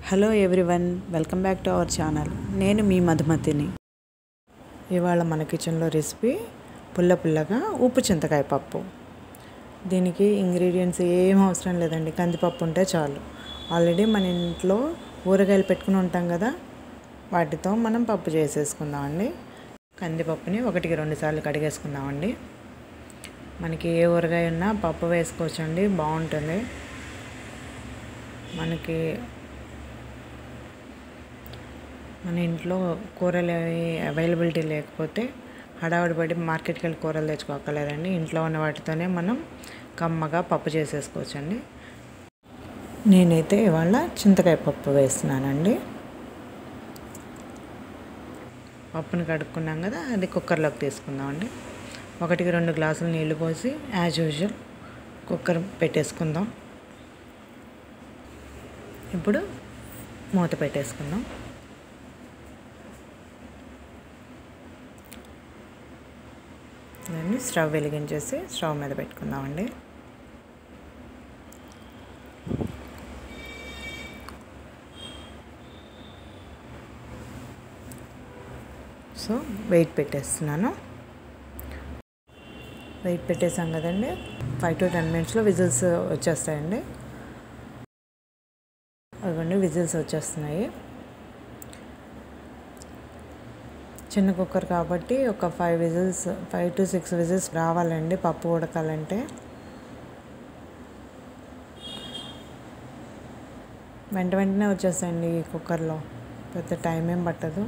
hello everyone welcome back to our channel నేను మీ మధుమతిని ఇవాళ మన కిచెన్లో రెసిపీ పుల్ల పుల్లగా ఉప్పు చింతకాయ పప్పు దీనికి ఇంగ్రీడియంట్స్ ఏం అవసరం లేదండి కందిపప్పు ఉంటే చాలు ఆల్రెడీ మన ఇంట్లో ఊరగాయలు పెట్టుకుని ఉంటాం కదా వాటితో మనం పప్పు చేసేసుకుందామండి కందిపప్పుని ఒకటికి రెండు సార్లు కడిగేసుకుందామండి మనకి ఏ ఊరగాయ ఉన్నా పప్పు వేసుకోవచ్చండి బాగుంటుంది మనకి మన ఇంట్లో కూరలు అవి అవైలబిలిటీ లేకపోతే హడావుడి పడి మార్కెట్కి వెళ్ళి కూరలు తెచ్చుకోకలేదండి ఇంట్లో ఉన్న వాటితోనే మనం కమ్మగా పప్పు చేసేసుకోవచ్చండి నేనైతే ఇవాళ చింతకాయ పప్పు వేస్తున్నానండి పప్పుని కడుక్కున్నాం కదా అది కుక్కర్లోకి తీసుకుందామండి ఒకటికి రెండు గ్లాసులు నీళ్లు పోసి యాజ్ యూజువల్ కుక్కర్ పెట్టేసుకుందాం ఇప్పుడు మూత పెట్టేసుకుందాం దాన్ని స్టవ్ వెలిగించేసి స్టవ్ మీద పెట్టుకుందామండి సో వెయిట్ పెట్టేస్తున్నాను వెయిట్ పెట్టేసాం కదండి ఫైవ్ టు టెన్ మినిట్స్లో విజిల్స్ వచ్చేస్తాయండి అదిగోండి విజిల్స్ వచ్చేస్తున్నాయి చిన్న కుక్కర్ కాబట్టి ఒక five whistles five to six whistles రావాలండి పప్పు ఉడకాలంటే వెంట వెంటనే వచ్చేస్తాయండి ఈ కుక్కర్లో పెద్ద టైం ఏం పట్టదు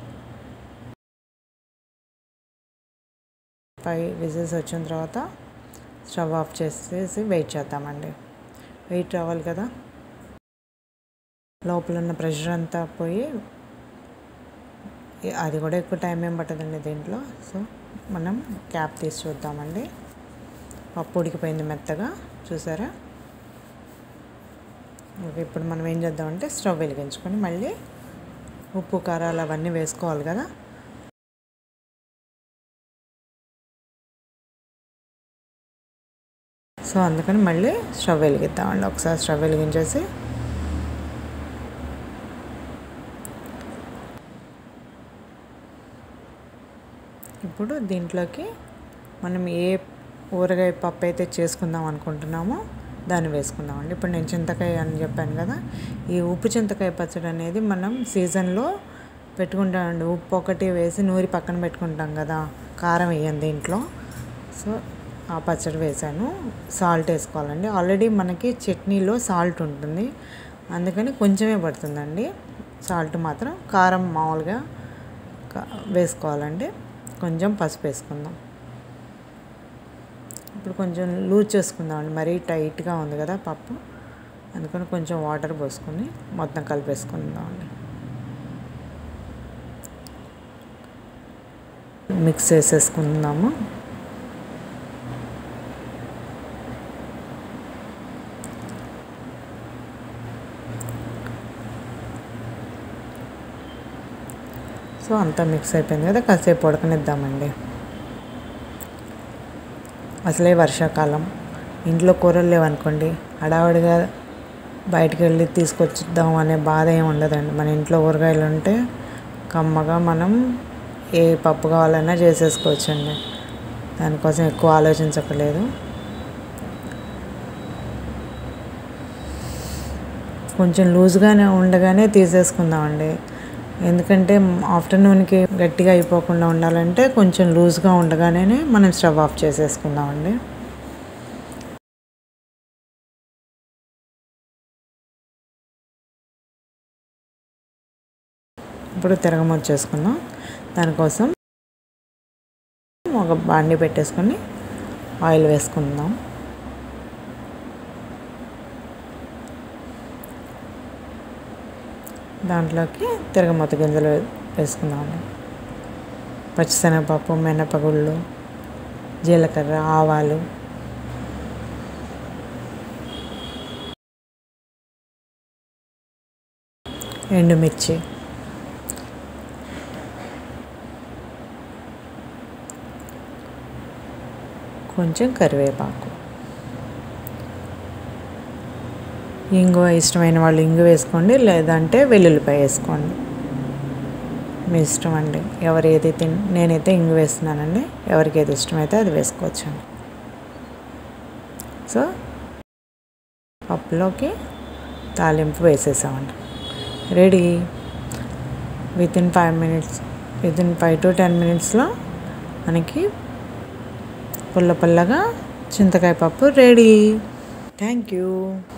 ఫైవ్ విజిల్స్ వచ్చిన తర్వాత స్టవ్ ఆఫ్ చేసేసి వెయిట్ చేద్దామండి వెయిట్ రావాలి కదా లోపల ఉన్న ప్రెషర్ అంతా పోయి అది కూడా ఎక్కువ టైం ఏం పట్టదండి దీంట్లో సో మనం క్యాప్ తీసి చూద్దామండి పప్పు ఉడికిపోయింది మెత్తగా చూసారా ఓకే ఇప్పుడు మనం ఏం చేద్దామంటే స్టవ్ వెలిగించుకొని మళ్ళీ ఉప్పు కారాలు అవన్నీ వేసుకోవాలి కదా సో అందుకని మళ్ళీ స్టవ్ వెలిగిద్దామండి ఒకసారి స్టవ్ వెలిగించేసి ఇప్పుడు దీంట్లోకి మనం ఏ ఊరగాయ పప్పు అయితే చేసుకుందాం అనుకుంటున్నామో దాన్ని వేసుకుందామండి ఇప్పుడు నేను చింతకాయ అని చెప్పాను కదా ఈ ఉప్పు చింతకాయ పచ్చడి అనేది మనం సీజన్లో పెట్టుకుంటామండి ఉప్పు ఒకటి వేసి నూరి పక్కన పెట్టుకుంటాం కదా కారం వేయం దీంట్లో సో ఆ పచ్చడి వేసాను సాల్ట్ వేసుకోవాలండి ఆల్రెడీ మనకి చట్నీలో సాల్ట్ ఉంటుంది అందుకని కొంచెమే పడుతుందండి సాల్ట్ మాత్రం కారం మామూలుగా వేసుకోవాలండి కొంచెం పసుపు వేసుకుందాం ఇప్పుడు కొంచెం లూజ్ చేసుకుందామండి మరీ టైట్గా ఉంది కదా పప్పు అందుకని కొంచెం వాటర్ పోసుకొని మొత్తం కలిపేసుకుందామండి మిక్స్ చేసేసుకుందాము సో అంతా మిక్స్ అయిపోయింది కదా కాసేపు ఉడకనిద్దామండి అసలే వర్షాకాలం ఇంట్లో కూరలు లేవనుకోండి హడావుడిగా బయటికి వెళ్ళి తీసుకొచ్చిద్దాం అనే బాధ ఏమి ఉండదండి మన ఇంట్లో ఊరగాయలు ఉంటే కమ్మగా మనం ఏ పప్పు కావాలన్నా చేసేసుకోవచ్చండి దానికోసం ఎక్కువ ఆలోచించకలేదు కొంచెం లూజ్గానే ఉండగానే తీసేసుకుందామండి ఎందుకంటే ఆఫ్టర్నూన్కి గట్టిగా అయిపోకుండా ఉండాలంటే కొంచెం లూజ్గా ఉండగానే మనం స్టవ్ ఆఫ్ చేసేసుకుందామండి ఇప్పుడు తిరగమొచ్చేసుకుందాం దానికోసం ఒక బాండి పెట్టేసుకొని ఆయిల్ వేసుకుందాం దాంట్లోకి తిరగమూత గింజలు వేసుకున్నాము పచ్చిశనగపప్పు మినపగుళ్ళు జీలకర్ర ఆవాలు ఎండుమిర్చి కొంచెం కరివేపాకు ఇంగువ ఇష్టమైన వాళ్ళు ఇంగు వేసుకోండి లేదంటే వెల్లుల్లిపాయ వేసుకోండి మీ ఇష్టం అండి ఎవరు ఏది తిన్ నేనైతే ఇంగు వేస్తున్నానండి ఎవరికి ఏది ఇష్టమైతే అది వేసుకోవచ్చండి సో పప్పులోకి తాలింపు వేసేసామండి ready within five minutes within five to ten మినిట్స్లో మనకి పుల్ల పుల్లగా చింతకాయ పప్పు రెడీ థ్యాంక్ యూ